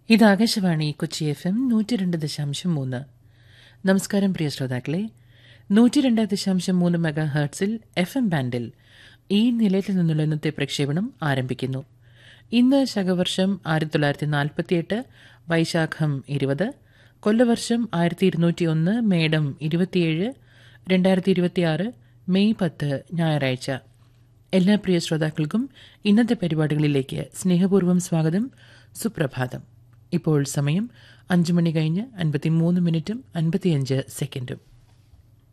ഇത് Akashvani Kochi F M നൂറ്റി രണ്ട് ദശാംശം മൂന്ന് നമസ്കാരം പ്രിയ ശ്രോതാക്കളെ നൂറ്റി രണ്ട് ദശാംശം മൂന്ന് മെഗാ ഹേർട്സിൽ എഫ് എം ബാൻഡിൽ ഈ നിലയത്തിൽ നിന്നുള്ള ഇന്നത്തെ പ്രക്ഷേപണം ആരംഭിക്കുന്നു ഇന്ന് ശകവർഷം ആയിരത്തി തൊള്ളായിരത്തി നാൽപ്പത്തിയെട്ട് വൈശാഖം ഇരുപത് കൊല്ലവർഷം ആയിരത്തി ഇരുന്നൂറ്റി ഒന്ന് മേടം ഇരുപത്തിയേഴ് രണ്ടായിരത്തി ഇരുപത്തിയാറ് മെയ് പത്ത് ഞായറാഴ്ച എല്ലാ പ്രിയ ശ്രോതാക്കൾക്കും ഇന്നത്തെ പരിപാടികളിലേക്ക് സ്നേഹപൂർവ്വം സ്വാഗതം സുപ്രഭാതം ഇപ്പോൾ സമയം അഞ്ചു മണി കഴിഞ്ഞ് അൻപത്തിമൂന്ന് മിനിറ്റും അൻപത്തിയഞ്ച് സെക്കൻഡും